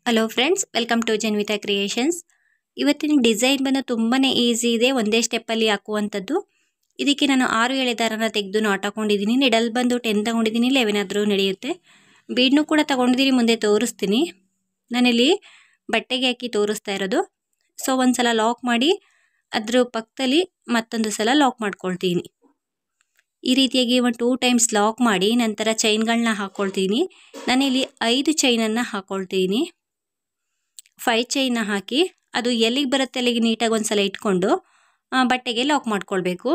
hello friends welcome to Janvitha creations ಇವತ್ತಿನ design ಬಂದು ತುಂಬಾ ಈಸಿ ಇದೆ ಒಂದೇ ಸ್ಟೆಪ್ಪಲ್ಲಿ ಹಾಕುವಂಥದ್ದು ಇದಕ್ಕೆ ನಾನು ಆರು ಎಳೆ ದಾರನ ತೆಗೆದು ನಾಟ್ ಹಾಕೊಂಡಿದ್ದೀನಿ ನಿಡಲ್ ಬಂದು ಟೆನ್ ತಗೊಂಡಿದ್ದೀನಿ ಲೆವೆನ್ ಆದರೂ ನಡೆಯುತ್ತೆ ಬೀಡ್ನು ಕೂಡ ತಗೊಂಡಿದ್ದೀನಿ ಮುಂದೆ ತೋರಿಸ್ತೀನಿ ನಾನಿಲ್ಲಿ ಬಟ್ಟೆಗೆ ಹಾಕಿ ತೋರಿಸ್ತಾ ಇರೋದು ಸೊ ಒಂದು ಸಲ ಲಾಕ್ ಮಾಡಿ ಅದ್ರ ಪಕ್ಕದಲ್ಲಿ ಮತ್ತೊಂದು ಸಲ ಲಾಕ್ ಮಾಡ್ಕೊಳ್ತೀನಿ ಈ ರೀತಿಯಾಗಿ ಒಂದು ಟೂ ಟೈಮ್ಸ್ ಲಾಕ್ ಮಾಡಿ ನಂತರ ಚೈನ್ಗಳನ್ನ ಹಾಕ್ಕೊಳ್ತೀನಿ ನಾನಿಲ್ಲಿ ಐದು ಚೈನನ್ನು ಹಾಕ್ಕೊಳ್ತೀನಿ ಫೈ ಚೈನ್ನ ಹಾಕಿ ಅದು ಎಲ್ಲಿಗೆ ಬರುತ್ತೆ ಅಲ್ಲಿಗೆ ನೀಟಾಗಿ ಒಂದು ಸಲ ಇಟ್ಕೊಂಡು ಬಟ್ಟೆಗೆ ಲಾಕ್ ಮಾಡ್ಕೊಳ್ಬೇಕು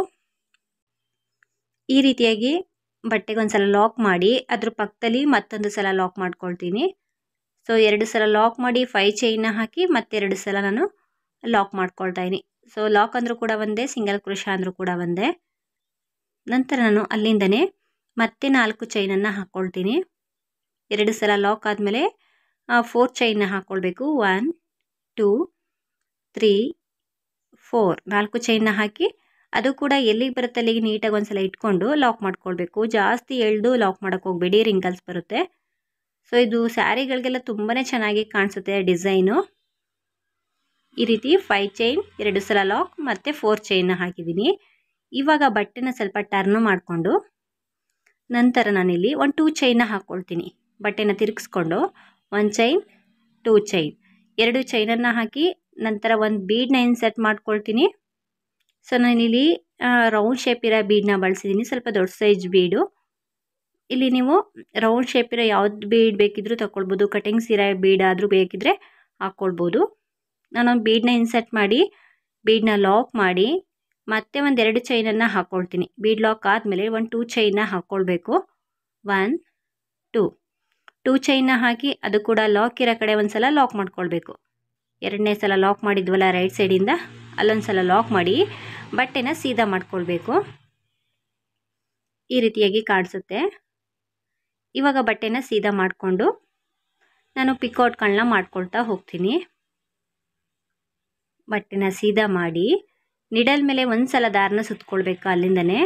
ಈ ರೀತಿಯಾಗಿ ಬಟ್ಟೆಗೆ ಒಂದು ಸಲ ಲಾಕ್ ಮಾಡಿ ಅದ್ರ ಪಕ್ಕದಲ್ಲಿ ಮತ್ತೊಂದು ಸಲ ಲಾಕ್ ಮಾಡ್ಕೊಳ್ತೀನಿ ಸೊ ಎರಡು ಸಲ ಲಾಕ್ ಮಾಡಿ ಫೈ ಚೈನ್ನ ಹಾಕಿ ಮತ್ತೆರಡು ಸಲ ನಾನು ಲಾಕ್ ಮಾಡ್ಕೊಳ್ತಾ ಇದ್ದೀನಿ ಸೊ ಲಾಕ್ ಅಂದರೂ ಕೂಡ ಒಂದೇ ಸಿಂಗಲ್ ಕ್ರೋಶ ಅಂದರೂ ಕೂಡ ಒಂದೇ ನಂತರ ನಾನು ಅಲ್ಲಿಂದನೇ ಮತ್ತೆ ನಾಲ್ಕು ಚೈನನ್ನು ಹಾಕ್ಕೊಳ್ತೀನಿ ಎರಡು ಸಲ ಲಾಕ್ ಆದಮೇಲೆ ಫೋರ್ ಚೈನ್ನ ಹಾಕ್ಕೊಳ್ಬೇಕು ಒನ್ ಟೂ ತ್ರೀ ಫೋರ್ ನಾಲ್ಕು ಚೈನ್ನ ಹಾಕಿ ಅದು ಕೂಡ ಎಲ್ಲಿಗೆ ಬರುತ್ತೆ ಅಲ್ಲಿಗೆ ನೀಟಾಗಿ ಒಂದು ಸಲ ಇಟ್ಕೊಂಡು ಲಾಕ್ ಮಾಡ್ಕೊಳ್ಬೇಕು ಜಾಸ್ತಿ ಎಳ್ದು ಲಾಕ್ ಮಾಡೋಕ್ಕೆ ಹೋಗಬೇಡಿ ರಿಂಕಲ್ಸ್ ಬರುತ್ತೆ ಸೊ ಇದು ಸ್ಯಾರಿಗಳಿಗೆಲ್ಲ ತುಂಬಾ ಚೆನ್ನಾಗಿ ಕಾಣಿಸುತ್ತೆ ಡಿಸೈನು ಈ ರೀತಿ ಫೈ ಚೈನ್ ಎರಡು ಸಲ ಲಾಕ್ ಮತ್ತು ಫೋರ್ ಚೈನ್ನ ಹಾಕಿದ್ದೀನಿ ಇವಾಗ ಬಟ್ಟೆನ ಸ್ವಲ್ಪ ಟರ್ನ್ ಮಾಡಿಕೊಂಡು ನಂತರ ನಾನಿಲ್ಲಿ ಒಂದು ಟೂ ಚೈನ್ನ ಹಾಕ್ಕೊಳ್ತೀನಿ ಬಟ್ಟೆನ ತಿರುಗಿಸ್ಕೊಂಡು ಒಂದು ಚೈನ್ ಟೂ ಚೈನ್ ಎರಡು ಚೈನನ್ನು ಹಾಕಿ ನಂತರ ಒಂದು ಬೀಡನ್ನ ಇನ್ಸೆಟ್ ಮಾಡ್ಕೊಳ್ತೀನಿ ಸೊ ನಾನಿಲ್ಲಿ ರೌಂಡ್ ಶೇಪ್ ಇರೋ ಬೀಡನ್ನ ಬಳಸಿದ್ದೀನಿ ಸ್ವಲ್ಪ ದೊಡ್ಡ ಸೈಜ್ ಬೀಡು ಇಲ್ಲಿ ನೀವು ರೌಂಡ್ ಶೇಪ್ ಇರೋ ಯಾವ್ದು ಬೀಡ್ ಬೇಕಿದ್ರೂ ತಗೊಳ್ಬೋದು ಕಟಿಂಗ್ಸ್ ಇರೋ ಬೀಡ್ ಆದರೂ ಬೇಕಿದ್ರೆ ಹಾಕ್ಕೊಳ್ಬೋದು ನಾನೊಂದು ಬೀಡನ್ನ ಇನ್ಸೆಟ್ ಮಾಡಿ ಬೀಡನ್ನ ಲಾಕ್ ಮಾಡಿ ಮತ್ತೆ ಒಂದೆರಡು ಚೈನನ್ನು ಹಾಕ್ಕೊಳ್ತೀನಿ ಬೀಡ್ ಲಾಕ್ ಆದಮೇಲೆ ಒಂದು ಟೂ ಚೈನ್ನ ಹಾಕ್ಕೊಳ್ಬೇಕು ಒನ್ ಟೂ ಟೂ ಚೈನ್ನ ಹಾಕಿ ಅದು ಕೂಡ ಲಾಕ್ ಇರೋ ಕಡೆ ಒಂದು ಸಲ ಲಾಕ್ ಮಾಡ್ಕೊಳ್ಬೇಕು ಎರಡನೇ ಸಲ ಲಾಕ್ ಮಾಡಿದ್ವಲ್ಲ ರೈಟ್ ಸೈಡಿಂದ ಅಲ್ಲೊಂದು ಸಲ ಲಾಕ್ ಮಾಡಿ ಬಟ್ಟೆನ ಸೀದಾ ಮಾಡ್ಕೊಳ್ಬೇಕು ಈ ರೀತಿಯಾಗಿ ಕಾಣಿಸುತ್ತೆ ಇವಾಗ ಬಟ್ಟೆನ ಸೀದಾ ಮಾಡಿಕೊಂಡು ನಾನು ಪಿಕೌಟ್ಗಳನ್ನ ಮಾಡ್ಕೊಳ್ತಾ ಹೋಗ್ತೀನಿ ಬಟ್ಟೆನ ಸೀದಾ ಮಾಡಿ ನಿಡಲ್ ಮೇಲೆ ಒಂದು ಸಲ ದಾರನ ಸುತ್ಕೊಳ್ಬೇಕು ಅಲ್ಲಿಂದನೇ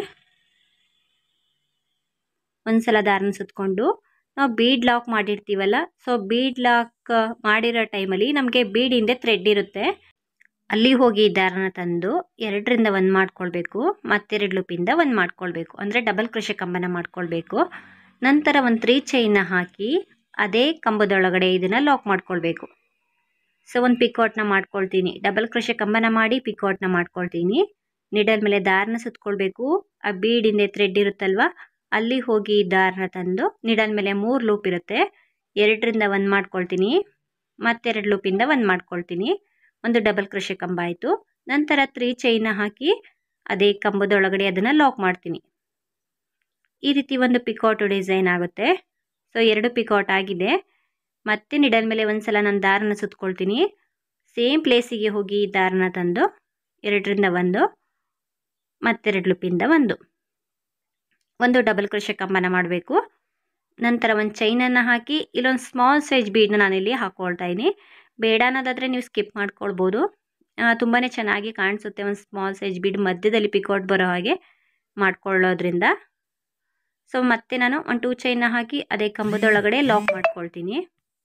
ಒಂದು ಸಲ ದಾರನ ಸುತ್ಕೊಂಡು ನಾವು ಬೀಡ್ ಲಾಕ್ ಮಾಡಿರ್ತೀವಲ್ಲ ಸೊ ಬೀಡ್ ಲಾಕ್ ಮಾಡಿರೋ ಟೈಮಲ್ಲಿ ನಮಗೆ ಬೀಡ್ ಹಿಂದೆ ಥ್ರೆಡ್ ಇರುತ್ತೆ ಅಲ್ಲಿ ಹೋಗಿ ದಾರನ ತಂದು ಎರಡರಿಂದ ಒಂದು ಮಾಡ್ಕೊಳ್ಬೇಕು ಮತ್ತೆರಡು ಲೂಪಿಂದ ಒಂದು ಮಾಡ್ಕೊಳ್ಬೇಕು ಅಂದರೆ ಡಬಲ್ ಕೃಷಿ ಕಂಬನ ಮಾಡ್ಕೊಳ್ಬೇಕು ನಂತರ ಒಂದು ತ್ರೀ ಚೈನ್ನ ಹಾಕಿ ಅದೇ ಕಂಬದೊಳಗಡೆ ಇದನ್ನು ಲಾಕ್ ಮಾಡ್ಕೊಳ್ಬೇಕು ಸೊ ಒಂದು ಪಿಕೌಟ್ನ ಮಾಡ್ಕೊಳ್ತೀನಿ ಡಬಲ್ ಕೃಷಿ ಕಂಬನ ಮಾಡಿ ಪಿಕೌಟ್ನ ಮಾಡ್ಕೊಳ್ತೀನಿ ನಿಡಲ್ ಮೇಲೆ ದಾರನ ಸುತ್ಕೊಳ್ಬೇಕು ಆ ಬೀಡಿಂದೆ ಥ್ರೆಡ್ ಇರುತ್ತಲ್ವ ಅಲ್ಲಿ ಹೋಗಿ ದಾರನ ತಂದು ನಿಡಲ್ ಮೇಲೆ ಮೂರು ಲೂಪ್ ಇರುತ್ತೆ ಎರಡರಿಂದ ಒಂದು ಮಾಡ್ಕೊಳ್ತೀನಿ ಮತ್ತೆರಡು ಲೂಪಿಂದ ಒಂದು ಮಾಡ್ಕೊಳ್ತೀನಿ ಒಂದು ಡಬಲ್ ಕೃಷಿ ಕಂಬ ಆಯಿತು ನಂತರ ತ್ರೀ ಚೈನ ಹಾಕಿ ಅದೇ ಕಂಬದೊಳಗಡೆ ಅದನ್ನು ಲಾಕ್ ಮಾಡ್ತೀನಿ ಈ ರೀತಿ ಒಂದು ಪಿಕೌಟ್ ಡಿಸೈನ್ ಆಗುತ್ತೆ ಸೊ ಎರಡು ಪಿಕೌಟ್ ಆಗಿದೆ ಮತ್ತೆ ನಿಡಲ್ ಮೇಲೆ ಒಂದು ಸಲ ನಾನು ದಾರನ ಸುತ್ಕೊಳ್ತೀನಿ ಸೇಮ್ ಪ್ಲೇಸಿಗೆ ಹೋಗಿ ದಾರನ ತಂದು ಎರಡರಿಂದ ಒಂದು ಮತ್ತೆರಡು ಲೂಪಿಂದ ಒಂದು ಒಂದು ಡಬಲ್ ಕ್ರೋಶೆ ಕಂಬನ ಮಾಡಬೇಕು ನಂತರ ಒಂದು ಚೈನನ್ನು ಹಾಕಿ ಇಲ್ಲೊಂದು ಸ್ಮಾಲ್ ಸೈಜ್ ಬೀಡನ್ನ ನಾನಿಲ್ಲಿ ಹಾಕ್ಕೊಳ್ತಾ ಇದ್ದೀನಿ ಬೇಡ ಅನ್ನೋದಾದರೆ ನೀವು ಸ್ಕಿಪ್ ಮಾಡ್ಕೊಳ್ಬೋದು ತುಂಬಾ ಚೆನ್ನಾಗಿ ಕಾಣಿಸುತ್ತೆ ಒಂದು ಸ್ಮಾಲ್ ಸೈಜ್ ಬೀಡ್ ಮಧ್ಯದಲ್ಲಿ ಪಿಕೌಟ್ ಬರೋ ಹಾಗೆ ಮಾಡ್ಕೊಳ್ಳೋದ್ರಿಂದ ಸೊ ಮತ್ತೆ ನಾನು ಒಂದು ಟೂ ಚೈನ್ನ ಹಾಕಿ ಅದೇ ಕಂಬದೊಳಗಡೆ ಲಾಕ್ ಮಾಡ್ಕೊಳ್ತೀನಿ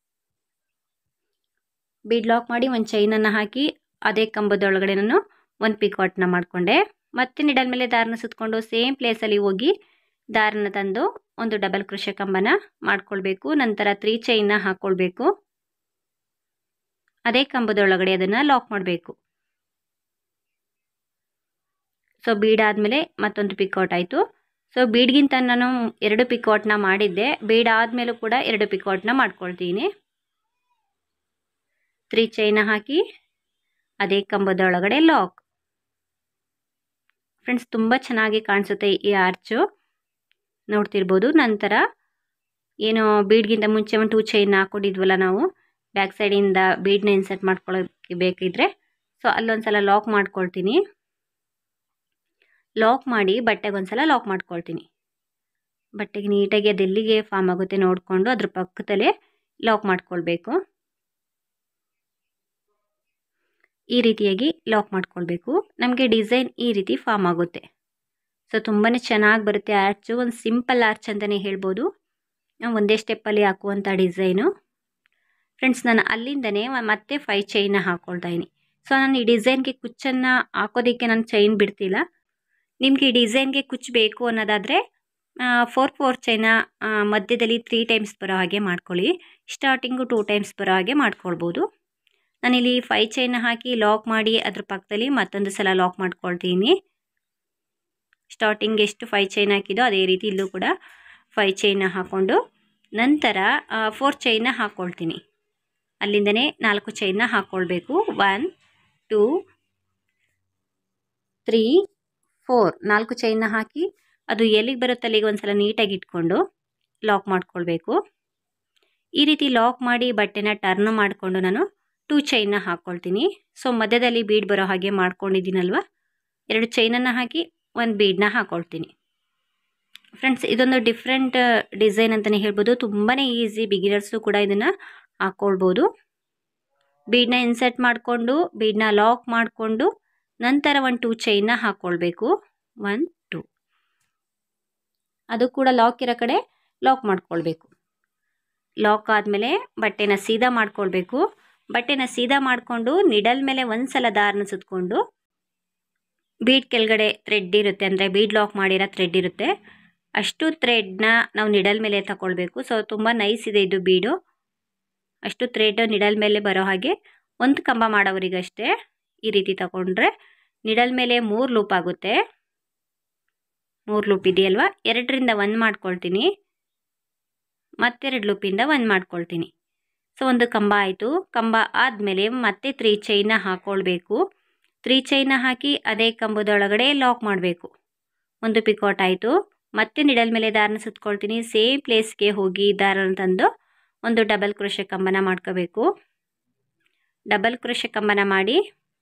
ಬೀಡ್ ಲಾಕ್ ಮಾಡಿ ಒಂದು ಚೈನನ್ನು ಹಾಕಿ ಅದೇ ಕಂಬದೊಳಗಡೆ ನಾನು ಒಂದು ಪಿಕೌಟ್ನ ಮಾಡಿಕೊಂಡೆ ಮತ್ತೆ ನಿಡಲ್ ಮೇಲೆ ದಾರನ ಸುತ್ಕೊಂಡು ಸೇಮ್ ಪ್ಲೇಸಲ್ಲಿ ಹೋಗಿ ದಾರನ ತಂದು ಒಂದು ಡಬಲ್ ಕೃಷಿ ಕಂಬನ ಮಾಡ್ಕೊಳ್ಬೇಕು ನಂತರ ತ್ರೀ ಚೈನ್ನ ಹಾಕ್ಕೊಳ್ಬೇಕು ಅದೇ ಕಂಬದೊಳಗಡೆ ಅದನ್ನು ಲಾಕ್ ಮಾಡಬೇಕು ಸೊ ಬೀಡ್ ಆದಮೇಲೆ ಮತ್ತೊಂದು ಪಿಕೌಟ್ ಆಯಿತು ಸೊ ಬೀಡ್ಗಿಂತ ನಾನು ಎರಡು ಪಿಕೌಟ್ನ ಮಾಡಿದ್ದೆ ಬೀಡ್ ಆದಮೇಲೂ ಕೂಡ ಎರಡು ಪಿಕೌಟ್ನ ಮಾಡ್ಕೊಳ್ತೀನಿ ತ್ರೀ ಚೈನ ಹಾಕಿ ಅದೇ ಕಂಬದೊಳಗಡೆ ಲಾಕ್ ಫ್ರೆಂಡ್ಸ್ ತುಂಬ ಚೆನ್ನಾಗಿ ಕಾಣಿಸುತ್ತೆ ಈ ಆರ್ಚು ನೋಡ್ತಿರ್ಬೋದು ನಂತರ ಏನು ಬೀಡ್ಗಿಂತ ಮುಂಚೆ ಒಂದು ಟೂ ಚೈನ್ ಹಾಕ್ಕೊಂಡಿದ್ವಲ್ಲ ನಾವು ಬ್ಯಾಕ್ ಸೈಡಿಂದ ಬೀಡ್ನ ಇನ್ಸರ್ಟ್ ಮಾಡ್ಕೊಳ್ಳೋಕ್ಕೆ ಬೇಕಿದ್ರೆ ಸೊ ಅಲ್ಲೊಂದು ಸಲ ಲಾಕ್ ಮಾಡ್ಕೊಳ್ತೀನಿ ಲಾಕ್ ಮಾಡಿ ಬಟ್ಟೆಗೆ ಒಂದು ಸಲ ಲಾಕ್ ಮಾಡ್ಕೊಳ್ತೀನಿ ಬಟ್ಟೆಗೆ ನೀಟಾಗಿ ಅದು ಎಲ್ಲಿಗೆ ಫಾರ್ಮ್ ಆಗುತ್ತೆ ನೋಡಿಕೊಂಡು ಅದ್ರ ಪಕ್ಕದಲ್ಲೇ ಲಾಕ್ ಮಾಡ್ಕೊಳ್ಬೇಕು ಈ ರೀತಿಯಾಗಿ ಲಾಕ್ ಮಾಡ್ಕೊಳ್ಬೇಕು ನಮಗೆ ಡಿಸೈನ್ ಈ ರೀತಿ ಫಾರ್ಮ್ ಆಗುತ್ತೆ ಸೊ ತುಂಬಾ ಚೆನ್ನಾಗಿ ಬರುತ್ತೆ ಆರ್ಚು ಒಂದು ಸಿಂಪಲ್ ಆರ್ಚ್ ಅಂತಲೇ ಹೇಳ್ಬೋದು ಒಂದೇ ಸ್ಟೆಪ್ಪಲ್ಲಿ ಹಾಕುವಂಥ ಡಿಸೈನು ಫ್ರೆಂಡ್ಸ್ ನಾನು ಅಲ್ಲಿಂದನೇ ಮತ್ತೆ ಫೈ ಚೈನ್ನ ಹಾಕ್ಕೊಳ್ತಾ ಇದ್ದೀನಿ ಸೊ ನಾನು ಈ ಡಿಸೈನ್ಗೆ ಕುಚ್ಚನ್ನು ಹಾಕೋದಕ್ಕೆ ನಾನು ಚೈನ್ ಬಿಡ್ತಿಲ್ಲ ನಿಮಗೆ ಈ ಡಿಸೈನ್ಗೆ ಕುಚ್ಚು ಬೇಕು ಅನ್ನೋದಾದರೆ ಫೋರ್ ಫೋರ್ ಚೈನ ಮಧ್ಯದಲ್ಲಿ ತ್ರೀ ಟೈಮ್ಸ್ ಬರೋ ಹಾಗೆ ಮಾಡ್ಕೊಳ್ಳಿ ಸ್ಟಾರ್ಟಿಂಗು ಟೂ ಟೈಮ್ಸ್ ಬರೋ ಹಾಗೆ ಮಾಡ್ಕೊಳ್ಬೋದು ನಾನಿಲ್ಲಿ ಫೈ ಚೈನ ಹಾಕಿ ಲಾಕ್ ಮಾಡಿ ಅದ್ರ ಪಕ್ಕದಲ್ಲಿ ಮತ್ತೊಂದು ಸಲ ಲಾಕ್ ಮಾಡ್ಕೊಳ್ತೀನಿ ಸ್ಟಾರ್ಟಿಂಗ್ ಎಷ್ಟು ಫೈ ಚೈನ್ ಹಾಕಿದೋ ಅದೇ ರೀತಿ ಇಲ್ಲೂ ಕೂಡ ಫೈ ಚೈನ ಹಾಕ್ಕೊಂಡು ನಂತರ ಫೋರ್ ಚೈನ ಹಾಕ್ಕೊಳ್ತೀನಿ ಅಲ್ಲಿಂದನೇ ನಾಲ್ಕು ಚೈನ್ನ ಹಾಕ್ಕೊಳ್ಬೇಕು ಒನ್ ಟೂ ತ್ರೀ ಫೋರ್ ನಾಲ್ಕು ಚೈನ್ನ ಹಾಕಿ ಅದು ಎಲ್ಲಿಗೆ ಬರುತ್ತೆ ಅಲ್ಲಿಗೆ ಒಂದು ಸಲ ನೀಟಾಗಿ ಇಟ್ಕೊಂಡು ಲಾಕ್ ಮಾಡ್ಕೊಳ್ಬೇಕು ಈ ರೀತಿ ಲಾಕ್ ಮಾಡಿ ಬಟ್ಟೆನ ಟರ್ನ್ ಮಾಡಿಕೊಂಡು ನಾನು ಟೂ ಚೈನ್ನ ಹಾಕ್ಕೊಳ್ತೀನಿ ಸೊ ಮಧ್ಯದಲ್ಲಿ ಬೀಡ್ ಬರೋ ಹಾಗೆ ಮಾಡ್ಕೊಂಡಿದ್ದೀನಲ್ವ ಎರಡು ಚೈನನ್ನು ಹಾಕಿ ಒಂದು ಬೀಡನ್ನ ಹಾಕ್ಕೊಳ್ತೀನಿ ಫ್ರೆಂಡ್ಸ್ ಇದೊಂದು ಡಿಫ್ರೆಂಟ್ ಡಿಸೈನ್ ಅಂತಲೇ ಹೇಳ್ಬೋದು ತುಂಬಾ ಈಸಿ ಬಿಗಿನರ್ಸು ಕೂಡ ಇದನ್ನು ಹಾಕ್ಕೊಳ್ಬೋದು ಬೀಡನ್ನ ಇನ್ಸರ್ಟ್ ಮಾಡಿಕೊಂಡು ಬೀಡನ್ನ ಲಾಕ್ ಮಾಡಿಕೊಂಡು ನಂತರ ಒಂದು ಟೂ ಚೈನ್ನ ಹಾಕ್ಕೊಳ್ಬೇಕು ಒನ್ ಟೂ ಅದು ಕೂಡ ಲಾಕ್ ಇರೋ ಕಡೆ ಲಾಕ್ ಮಾಡ್ಕೊಳ್ಬೇಕು ಲಾಕ್ ಆದಮೇಲೆ ಬಟ್ಟೆನ ಸೀದಾ ಮಾಡ್ಕೊಳ್ಬೇಕು ಬಟ್ಟೆನ ಸೀದಾ ಮಾಡಿಕೊಂಡು ನಿಡಲ್ ಮೇಲೆ ಒಂದು ಸಲ ದಾರನ ಸುತ್ತಕೊಂಡು ಬೀಡ್ ಕೆಳಗಡೆ ಥ್ರೆಡ್ ಇರುತ್ತೆ ಅಂದರೆ ಬೀಡ್ ಲಾಕ್ ಮಾಡಿರೋ ಥ್ರೆಡ್ ಇರುತ್ತೆ ಅಷ್ಟು ಥ್ರೆಡ್ನ ನಾವು ನಿಡಲ್ ಮೇಲೆ ತಗೊಳ್ಬೇಕು ಸೊ ತುಂಬ ನೈಸ್ ಇದೆ ಇದು ಬೀಡು ಅಷ್ಟು ಥ್ರೆಡ್ ನಿಡಲ್ ಮೇಲೆ ಬರೋ ಹಾಗೆ ಒಂದು ಕಂಬ ಮಾಡೋವರಿಗಷ್ಟೇ ಈ ರೀತಿ ತಗೊಂಡ್ರೆ ನಿಡಲ್ ಮೇಲೆ ಮೂರು ಲೂಪ್ ಆಗುತ್ತೆ ಮೂರು ಲೂಪ್ ಇದೆಯಲ್ವಾ ಎರಡರಿಂದ ಒಂದು ಮಾಡ್ಕೊಳ್ತೀನಿ ಮತ್ತೆರಡು ಲೂಪಿಂದ ಒಂದು ಮಾಡ್ಕೊಳ್ತೀನಿ ಸೊ ಒಂದು ಕಂಬ ಆಯಿತು ಕಂಬ ಆದಮೇಲೆ ಮತ್ತೆ ತ್ರೀ ಚೈನ ಹಾಕ್ಕೊಳ್ಬೇಕು ತ್ರೀ ಚೈನ ಹಾಕಿ ಅದೇ ಕಂಬದೊಳಗಡೆ ಲಾಕ್ ಮಾಡಬೇಕು ಒಂದು ಪಿಕಾಟ್ ಆಯಿತು ಮತ್ತೆ ನಿಡಲ್ ಮೇಲೆ ದಾರನ ಸುತ್ಕೊಳ್ತೀನಿ ಸೇಮ್ ಪ್ಲೇಸ್ಗೆ ಹೋಗಿ ದಾರನ ತಂದು ಒಂದು ಡಬಲ್ ಕ್ರೋಶೆ ಕಂಬನ ಮಾಡ್ಕೋಬೇಕು ಡಬಲ್ ಕ್ರೋಶೆ ಕಂಬನ ಮಾಡಿ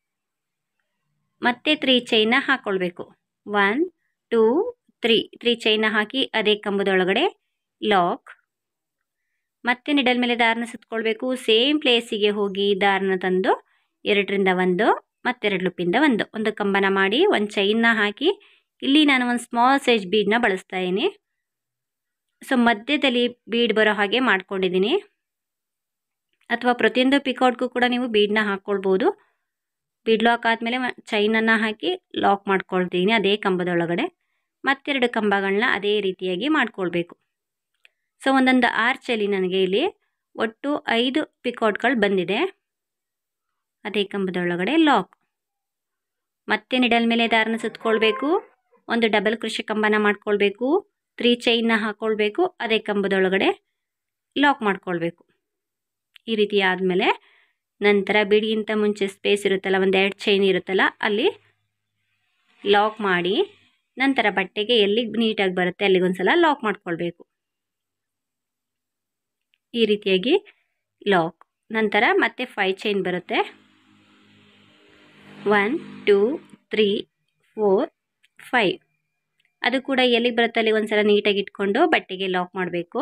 ಮತ್ತೆ ತ್ರೀ ಚೈನ ಹಾಕ್ಕೊಳ್ಬೇಕು ಒನ್ ಟೂ ತ್ರೀ ತ್ರೀ ಚೈನ ಹಾಕಿ ಅದೇ ಕಂಬದೊಳಗಡೆ ಲಾಕ್ ಮತ್ತೆ ನಿಡಲ್ ಮೇಲೆ ದಾರನ ಸುತ್ಕೊಳ್ಬೇಕು ಸೇಮ್ ಪ್ಲೇಸಿಗೆ ಹೋಗಿ ದಾರನ ತಂದು ಎರಡರಿಂದ ಒಂದು ಮತ್ತೆರಡು ಲುಪ್ಪಿಂದ ಒಂದು ಒಂದು ಕಂಬನ ಮಾಡಿ ಒಂದು ಚೈನ್ನ ಹಾಕಿ ಇಲ್ಲಿ ನಾನು ಒಂದು ಸ್ಮಾಲ್ ಸೈಜ್ ಬೀಡನ್ನ ಬಳಸ್ತಾ ಇದ್ದೀನಿ ಸೊ ಮಧ್ಯದಲ್ಲಿ ಬೀಡ್ ಬರೋ ಹಾಗೆ ಮಾಡ್ಕೊಂಡಿದ್ದೀನಿ ಅಥವಾ ಪ್ರತಿಯೊಂದು ಪಿಕೌಟ್ಗೂ ಕೂಡ ನೀವು ಬೀಡನ್ನ ಹಾಕ್ಕೊಳ್ಬೋದು ಬೀಡ್ ಲಾಕ್ ಆದಮೇಲೆ ಚೈನನ್ನು ಹಾಕಿ ಲಾಕ್ ಮಾಡ್ಕೊಳ್ತೀನಿ ಅದೇ ಕಂಬದೊಳಗಡೆ ಮತ್ತೆರಡು ಕಂಬಗಳನ್ನ ಅದೇ ರೀತಿಯಾಗಿ ಮಾಡ್ಕೊಳ್ಬೇಕು ಸೊ ಒಂದೊಂದು ಆರ್ಚಲ್ಲಿ ನನಗೆ ಇಲ್ಲಿ ಒಟ್ಟು ಐದು ಪಿಕೌಟ್ಗಳು ಬಂದಿದೆ ಅದೇ ಕಂಬದೊಳಗಡೆ ಲಾಕ್ ಮತ್ತೆ ನಿಡಲ್ ಮೇಲೆ ದಾರನ ಸುತ್ಕೊಳ್ಬೇಕು ಒಂದು ಡಬಲ್ ಕೃಷಿ ಕಂಬನ ಮಾಡ್ಕೊಳ್ಬೇಕು ತ್ರೀ ಚೈನ್ನ ಹಾಕ್ಕೊಳ್ಬೇಕು ಅದೇ ಕಂಬದೊಳಗಡೆ ಲಾಕ್ ಮಾಡ್ಕೊಳ್ಬೇಕು ಈ ರೀತಿ ಆದಮೇಲೆ ನಂತರ ಬಿಡಿಗಿಂತ ಮುಂಚೆ ಸ್ಪೇಸ್ ಇರುತ್ತಲ್ಲ ಒಂದು ಎರಡು ಚೈನ್ ಇರುತ್ತಲ್ಲ ಅಲ್ಲಿ ಲಾಕ್ ಮಾಡಿ ನಂತರ ಬಟ್ಟೆಗೆ ಎಲ್ಲಿಗೆ ನೀಟಾಗಿ ಬರುತ್ತೆ ಅಲ್ಲಿಗೊಂದು ಸಲ ಲಾಕ್ ಮಾಡ್ಕೊಳ್ಬೇಕು ಈ ರೀತಿಯಾಗಿ ಲಾಕ್ ನಂತರ ಮತ್ತೆ ಫೈ ಚೈನ್ ಬರುತ್ತೆ one two three four five ಅದು ಕೂಡ ಎಲ್ಲಿಗೆ ಬರುತ್ತೆ ಅಲ್ಲಿ ಒಂದು ಸಲ ನೀಟಾಗಿ ಇಟ್ಕೊಂಡು ಬಟ್ಟೆಗೆ ಲಾಕ್ ಮಾಡಬೇಕು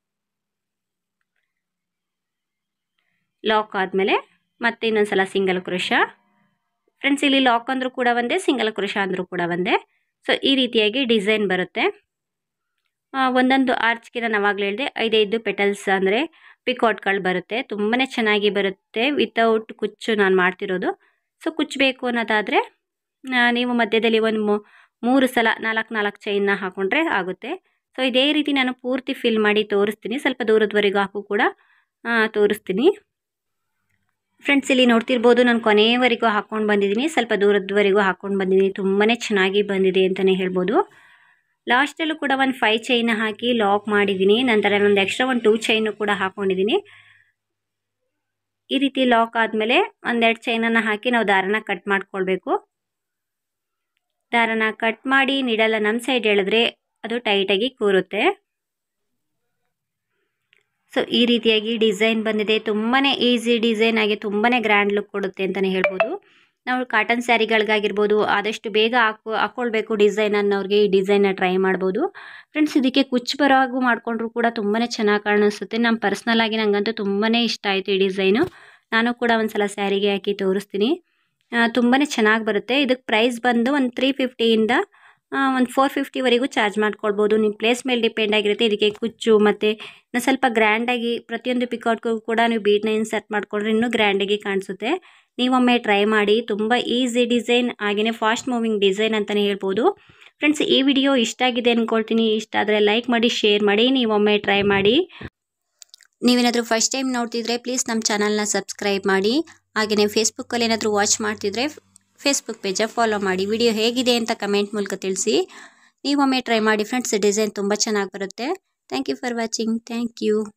ಲಾಕ್ ಆದಮೇಲೆ ಮತ್ತೆ ಇನ್ನೊಂದು ಸಲ ಸಿಂಗಲ್ ಕ್ರೋಶ ಫ್ರೆಂಡ್ಸ್ ಇಲ್ಲಿ ಲಾಕ್ ಅಂದರೂ ಕೂಡ ಒಂದೇ ಸಿಂಗಲ್ ಕ್ರೋಶ ಅಂದರೂ ಕೂಡ ಒಂದೇ ಸೊ ಈ ರೀತಿಯಾಗಿ ಡಿಸೈನ್ ಬರುತ್ತೆ ಒಂದೊಂದು ಆರ್ಚ್ಗೆ ನಾನು ಅವಾಗಲೇ ಹೇಳಿದೆ ಐದೈದು ಪೆಟಲ್ಸ್ ಅಂದರೆ ಪಿಕಾಟ್ಗಳು ಬರುತ್ತೆ ತುಂಬಾ ಚೆನ್ನಾಗಿ ಬರುತ್ತೆ ವಿತೌಟ್ ಕುಚ್ಚು ನಾನು ಮಾಡ್ತಿರೋದು ಸೊ ಕುಚ್ಚಬೇಕು ಅನ್ನೋದಾದರೆ ನೀವು ಮಧ್ಯದಲ್ಲಿ ಒಂದು ಮೂರು ಸಲ ನಾಲ್ಕು ನಾಲ್ಕು ಚೈನ್ನ ಹಾಕ್ಕೊಂಡ್ರೆ ಆಗುತ್ತೆ ಸೊ ಇದೇ ರೀತಿ ನಾನು ಪೂರ್ತಿ ಫಿಲ್ ಮಾಡಿ ತೋರಿಸ್ತೀನಿ ಸ್ವಲ್ಪ ದೂರದವರೆಗೂ ಹಾಕು ಕೂಡ ತೋರಿಸ್ತೀನಿ ಫ್ರೆಂಡ್ಸ್ ಇಲ್ಲಿ ನೋಡ್ತಿರ್ಬೋದು ನಾನು ಕೊನೆಯವರೆಗೂ ಹಾಕ್ಕೊಂಡು ಬಂದಿದ್ದೀನಿ ಸ್ವಲ್ಪ ದೂರದವರೆಗೂ ಹಾಕ್ಕೊಂಡು ಬಂದಿದ್ದೀನಿ ತುಂಬಾ ಚೆನ್ನಾಗಿ ಬಂದಿದೆ ಅಂತಲೇ ಹೇಳ್ಬೋದು ಲಾಸ್ಟಲ್ಲೂ ಕೂಡ ಒಂದು ಫೈ ಚೈನ ಹಾಕಿ ಲಾಕ್ ಮಾಡಿದ್ದೀನಿ ನಂತರ ಒಂದು ಎಕ್ಸ್ಟ್ರಾ ಒಂದು ಟೂ ಚೈನು ಕೂಡ ಹಾಕ್ಕೊಂಡಿದ್ದೀನಿ ಈ ರೀತಿ ಲಾಕ್ ಆದಮೇಲೆ ಒಂದೆರಡು ಚೈನನ್ನು ಹಾಕಿ ನಾವು ದಾರನ ಕಟ್ ಮಾಡ್ಕೊಳ್ಬೇಕು ದಾರನ ಕಟ್ ಮಾಡಿ ನೀಡಲ್ಲ ನಮ್ಮ ಸೈಡ್ ಎಳೆದ್ರೆ ಅದು ಟೈಟಾಗಿ ಕೂರುತ್ತೆ ಸೊ ಈ ರೀತಿಯಾಗಿ ಡಿಸೈನ್ ಬಂದಿದೆ ತುಂಬಾ ಈಸಿ ಡಿಸೈನ್ ಆಗಿ ತುಂಬಾ ಗ್ರ್ಯಾಂಡ್ ಲುಕ್ ಕೊಡುತ್ತೆ ಅಂತಲೇ ಹೇಳ್ಬೋದು ನಾವು ಕಾಟನ್ ಸ್ಯಾರಿಗಳಿಗಾಗಿರ್ಬೋದು ಆದಷ್ಟು ಬೇಗ ಹಾಕೋ ಹಾಕ್ಕೊಳ್ಬೇಕು ಡಿಸೈನ್ ಅನ್ನೋರಿಗೆ ಈ ಡಿಸೈನ್ನ ಟ್ರೈ ಮಾಡ್ಬೋದು ಫ್ರೆಂಡ್ಸ್ ಇದಕ್ಕೆ ಕುಚ್ಚು ಬರೋ ಹಾಗೂ ಮಾಡಿಕೊಂಡ್ರು ಕೂಡ ತುಂಬಾ ಚೆನ್ನಾಗಿ ಕಾಣಿಸುತ್ತೆ ನಮ್ಮ ಪರ್ಸ್ನಲಾಗಿ ನನಗಂತೂ ತುಂಬಾ ಇಷ್ಟ ಆಯಿತು ಈ ಡಿಸೈನು ನಾನು ಕೂಡ ಒಂದು ಸಲ ಸ್ಯಾರಿಗೆ ಹಾಕಿ ತೋರಿಸ್ತೀನಿ ತುಂಬಾ ಚೆನ್ನಾಗಿ ಬರುತ್ತೆ ಇದಕ್ಕೆ ಪ್ರೈಸ್ ಬಂದು ಒಂದು ತ್ರೀ ಫಿಫ್ಟಿಯಿಂದ ಒಂದು ಫೋರ್ ಫಿಫ್ಟಿವರೆಗೂ ಚಾರ್ಜ್ ಮಾಡ್ಕೊಳ್ಬೋದು ನಿಮ್ಮ ಪ್ಲೇಸ್ ಮೇಲೆ ಡಿಪೆಂಡ್ ಆಗಿರುತ್ತೆ ಇದಕ್ಕೆ ಕುಚ್ಚು ಮತ್ತು ಇನ್ನು ಸ್ವಲ್ಪ ಗ್ರ್ಯಾಂಡಾಗಿ ಪ್ರತಿಯೊಂದು ಪಿಕಾಟ್ಗೂ ಕೂಡ ನೀವು ಬೀಡನ್ನ ಇನ್ಸರ್ಟ್ ಮಾಡಿಕೊಂಡ್ರೆ ಇನ್ನೂ ಗ್ರ್ಯಾಂಡಾಗಿ ಕಾಣಿಸುತ್ತೆ ನೀವೊಮ್ಮೆ ಟ್ರೈ ಮಾಡಿ ತುಂಬ ಈಸಿ ಡಿಸೈನ್ ಹಾಗೆಯೇ ಫಾಸ್ಟ್ ಮೂವಿಂಗ್ ಡಿಸೈನ್ ಅಂತಲೇ ಹೇಳ್ಬೋದು ಫ್ರೆಂಡ್ಸ್ ಈ ವಿಡಿಯೋ ಇಷ್ಟ ಆಗಿದೆ ಅಂದ್ಕೊಳ್ತೀನಿ ಇಷ್ಟ ಆದರೆ ಲೈಕ್ ಮಾಡಿ ಶೇರ್ ಮಾಡಿ ನೀವೊಮ್ಮೆ ಟ್ರೈ ಮಾಡಿ ನೀವೇನಾದರೂ ಫಸ್ಟ್ ಟೈಮ್ ನೋಡ್ತಿದ್ರೆ ಪ್ಲೀಸ್ ನಮ್ಮ ಚಾನಲ್ನ ಸಬ್ಸ್ಕ್ರೈಬ್ ಮಾಡಿ ಹಾಗೆಯೇ ಫೇಸ್ಬುಕ್ಕಲ್ಲಿ ಏನಾದರೂ ವಾಚ್ ಮಾಡ್ತಿದ್ರೆ ಫೇಸ್ಬುಕ್ ಪೇಜ ಫಾಲೋ ಮಾಡಿ ವಿಡಿಯೋ ಹೇಗಿದೆ ಅಂತ ಕಮೆಂಟ್ ಮೂಲಕ ತಿಳಿಸಿ ನೀವೊಮ್ಮೆ ಟ್ರೈ ಮಾಡಿ ಫ್ರೆಂಡ್ಸ್ ಡಿಸೈನ್ ತುಂಬ ಚೆನ್ನಾಗಿ ಬರುತ್ತೆ thank you for watching thank you